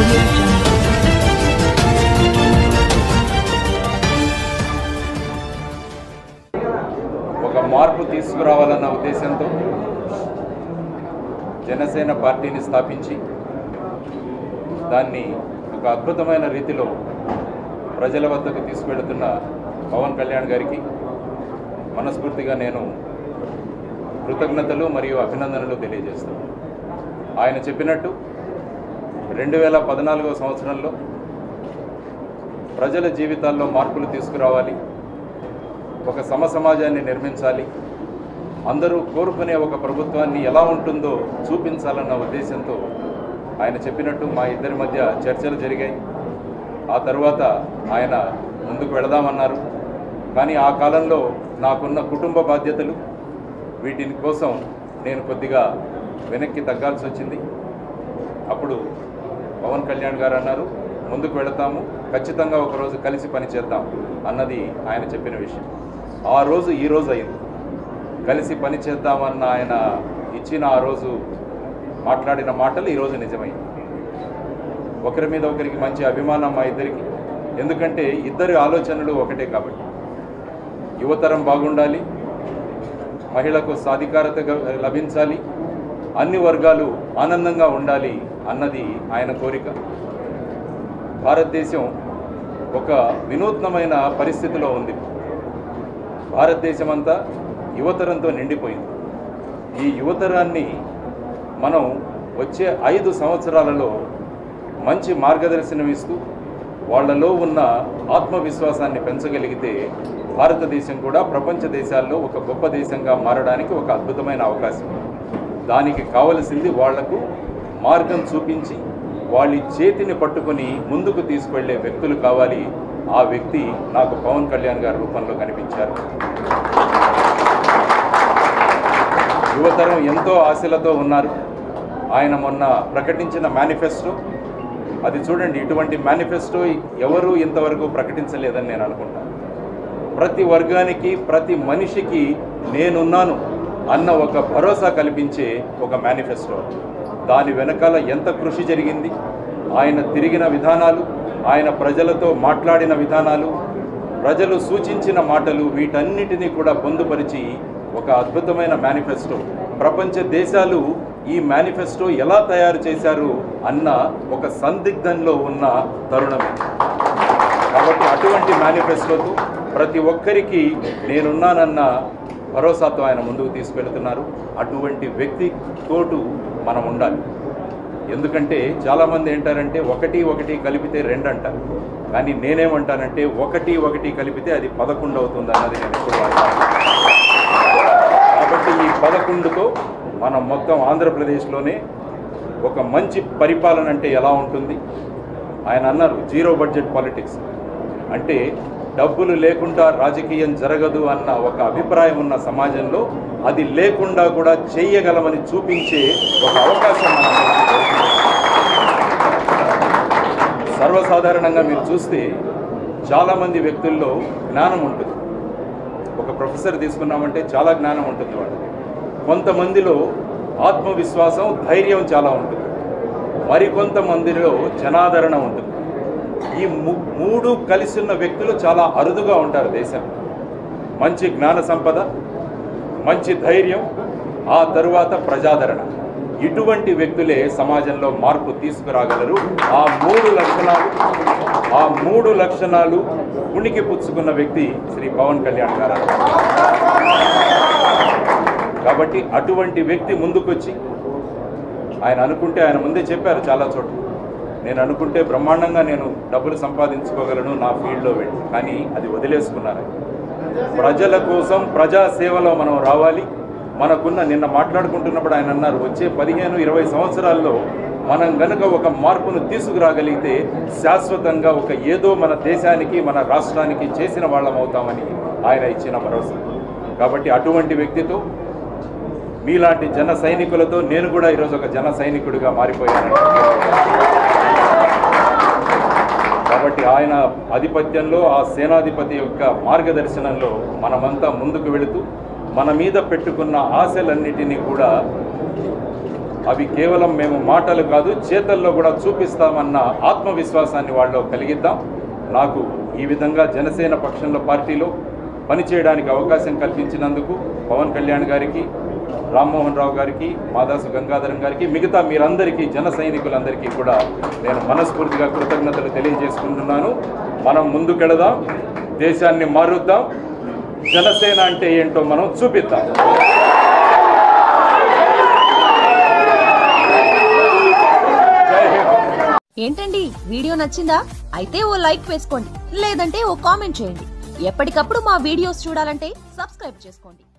audio jungle. ఒక మార్పు తీసుకురావాలన్న ఉద్దేశంతో జనసేన పార్టీని స్థాపించి దాన్ని ఒక అద్భుతమైన రీతిలో ప్రజల వద్దకు తీసుకెళ్తున్న పవన్ కళ్యాణ్ గారికి మనస్ఫూర్తిగా నేను కృతజ్ఞతలు మరియు అభినందనలు తెలియజేస్తాను ఆయన చెప్పినట్టు రెండు వేల పద్నాలుగో సంవత్సరంలో ప్రజల జీవితాల్లో మార్పులు తీసుకురావాలి ఒక సమ సమాజాన్ని నిర్మించాలి అందరూ కోరుకునే ఒక ప్రభుత్వాన్ని ఎలా ఉంటుందో చూపించాలన్న ఉద్దేశంతో ఆయన చెప్పినట్టు మా ఇద్దరి మధ్య చర్చలు జరిగాయి ఆ తర్వాత ఆయన ముందుకు వెళదామన్నారు కానీ ఆ కాలంలో నాకున్న కుటుంబ బాధ్యతలు వీటిని కోసం నేను కొద్దిగా వెనక్కి తగ్గాల్సి వచ్చింది అప్పుడు పవన్ కళ్యాణ్ గారు అన్నారు ముందుకు వెళతాము ఖచ్చితంగా ఒకరోజు కలిసి పనిచేద్దాం అన్నది ఆయన చెప్పిన విషయం ఆ రోజు ఈ రోజు అయింది కలిసి పనిచేద్దామన్న ఆయన ఇచ్చిన ఆ రోజు మాట్లాడిన మాటలు ఈరోజు నిజమైంది ఒకరి మీద ఒకరికి మంచి అభిమానం మా ఇద్దరికి ఎందుకంటే ఇద్దరి ఆలోచనలు ఒకటే కాబట్టి యువతరం బాగుండాలి మహిళకు సాధికారత గ- లభించాలి అన్ని వర్గాలు ఆనందంగా ఉండాలి అన్నది ఆయన కోరిక భారతదేశం ఒక వినూత్నమైన పరిస్థితిలో ఉంది భారతదేశం అంతా యువతరంతో నిండిపోయింది ఈ యువతరాన్ని మనం వచ్చే ఐదు సంవత్సరాలలో మంచి మార్గదర్శనం ఇస్తూ వాళ్ళలో ఉన్న ఆత్మవిశ్వాసాన్ని పెంచగలిగితే భారతదేశం కూడా ప్రపంచ దేశాల్లో ఒక గొప్ప దేశంగా మారడానికి ఒక అద్భుతమైన అవకాశం దానికి కావలసింది వాళ్లకు మార్గం చూపించి వాళ్ళ చేతిని పట్టుకొని ముందుకు తీసుకెళ్లే వ్యక్తులు కావాలి ఆ వ్యక్తి నాకు పవన్ కళ్యాణ్ గారి రూపంలో కనిపించారు యువతరం ఎంతో ఆశలతో ఉన్నారు ఆయన మొన్న ప్రకటించిన మేనిఫెస్టో అది చూడండి ఇటువంటి మేనిఫెస్టో ఎవరు ఇంతవరకు ప్రకటించలేదని నేను అనుకుంటాను ప్రతి వర్గానికి ప్రతి మనిషికి నేనున్నాను అన్న ఒక భరోసా కల్పించే ఒక మేనిఫెస్టో దాని వెనకాల ఎంత కృషి జరిగింది ఆయన తిరిగిన విధానాలు ఆయన ప్రజలతో మాట్లాడిన విధానాలు ప్రజలు సూచించిన మాటలు వీటన్నిటినీ కూడా పొందుపరిచి ఒక అద్భుతమైన మేనిఫెస్టో ప్రపంచ దేశాలు ఈ మేనిఫెస్టో ఎలా తయారు చేశారు అన్న ఒక సందిగ్ధంలో ఉన్న తరుణం ఇది. కాబట్టి అటువంటి మేనిఫెస్టోతో ప్రతి ఒక్కరికి నేనున్నానన్న భరోసాతో ఆయన ముందుకు తీసుకెళ్తున్నారు అటువంటి వ్యక్తి తోటు మనం ఉండాలి ఎందుకంటే చాలామంది ఏంటారంటే ఒకటి ఒకటి కలిపితే రెండు అంటారు కానీ నేనేమంటానంటే ఒకటి ఒకటి కలిపితే అది పదకొండు అవుతుంది అన్నది నేను ఎప్పుడు వాడతాను కాబట్టి ఈ పదకొండుతో మనం మొత్తం ఆంధ్రప్రదేశ్లోనే ఒక మంచి పరిపాలన అంటే ఎలా ఉంటుంది ఆయన అన్నారు జీరో బడ్జెట్ పాలిటిక్స్ అంటే డబ్బులు లేకుండా రాజకీయం జరగదు అన్న ఒక అభిప్రాయం ఉన్న సమాజంలో అది లేకుండా కూడా చెయ్యగలమని చూపించే ఒక అవకాశం మనందరికీ దొరికింది. సర్వసాధారణంగా మీరు చూస్తే చాలామంది వ్యక్తుల్లో జ్ఞానం ఉంటుంది ఒక ప్రొఫెసర్ తీసుకున్నామంటే చాలా జ్ఞానం ఉంటుంది వాళ్ళకి కొంతమందిలో ఆత్మవిశ్వాసం ధైర్యం చాలా ఉంటుంది మరికొంతమందిలో జనాదరణ ఉంటుంది ఈ ము- మూడు కలిసి ఉన్న వ్యక్తులు చాలా అరుదుగా ఉంటారు దేశం మంచి జ్ఞాన సంపద మంచి ధైర్యం ఆ తరువాత ప్రజాదరణ ఇటువంటి వ్యక్తులే సమాజంలో మార్పు తీసుకురాగలరు ఆ మూడు లక్షణాలు ఆ మూడు లక్షణాలు ఉనికి పుచ్చుకున్న వ్యక్తి శ్రీ పవన్ కళ్యాణ్ గారు కాబట్టి అటువంటి వ్యక్తి ముందుకొచ్చి ఆయన అనుకుంటే ఆయన ముందే చెప్పారు చాలా చోట్ల నేను అనుకుంటే బ్రహ్మాండంగా నేను డబ్బులు సంపాదించుకోగలను నా ఫీల్డ్లో వెళ్ళి కానీ అది వదిలేసుకున్నారు ప్రజల కోసం ప్రజా సేవలో మనం రావాలి మనకున్న నిన్న మాట్లాడుకుంటున్నప్పుడు ఆయన అన్నారు వచ్చే పదిహేను ఇరవై సంవత్సరాల్లో మనం గనుక ఒక మార్పును తీసుకురాగలిగితే శాశ్వతంగా ఒక ఏదో మన దేశానికి మన రాష్ట్రానికి చేసిన వాళ్ళం అవుతామని ఆయన ఇచ్చిన భరోసా కాబట్టి అటువంటి వ్యక్తితో మీలాంటి జన సైనికులతో నేను కూడా ఈరోజు ఒక జన సైనికుడిగా మారిపోయాను కాబట్టి ఆయన ఆధిపత్యంలో ఆ సేనాధిపతి యొక్క మార్గదర్శనంలో మనమంతా ముందుకు వెళుతూ మన మీద పెట్టుకున్న ఆశలన్నిటినీ కూడా అవి కేవలం మేము మాటలు కాదు చేతల్లో కూడా చూపిస్తామన్న ఆత్మవిశ్వాసాన్ని వాళ్ళలో కలిగిద్దాం నాకు ఈ విధంగా జనసేన పక్షంలో పార్టీలో పనిచేయడానికి అవకాశం కల్పించినందుకు పవన్ కళ్యాణ్ గారికి రామ్మోహన్ రావు గారికి మాదాసు గంగాధరం గారికి మిగతా మీరందరికీ జన సైనికులందరికీ కూడా నేను మనస్ఫూర్తిగా కృతజ్ఞతలు తెలియజేసుకుంటున్నాను మనం ముందుకెళదాం దేశాన్ని మారుద్దాం జనసేన అంటే ఏంటో మనం చూపిద్దాం జై హింద్ ఏంటండి వీడియో నచ్చిందా అయితే ఓ లైక్ వేసుకోండి లేదంటే ఓ కామెంట్ చేయండి ఎప్పటికప్పుడు మా వీడియోస్ చూడాలంటే సబ్స్క్రైబ్ చేసుకోండి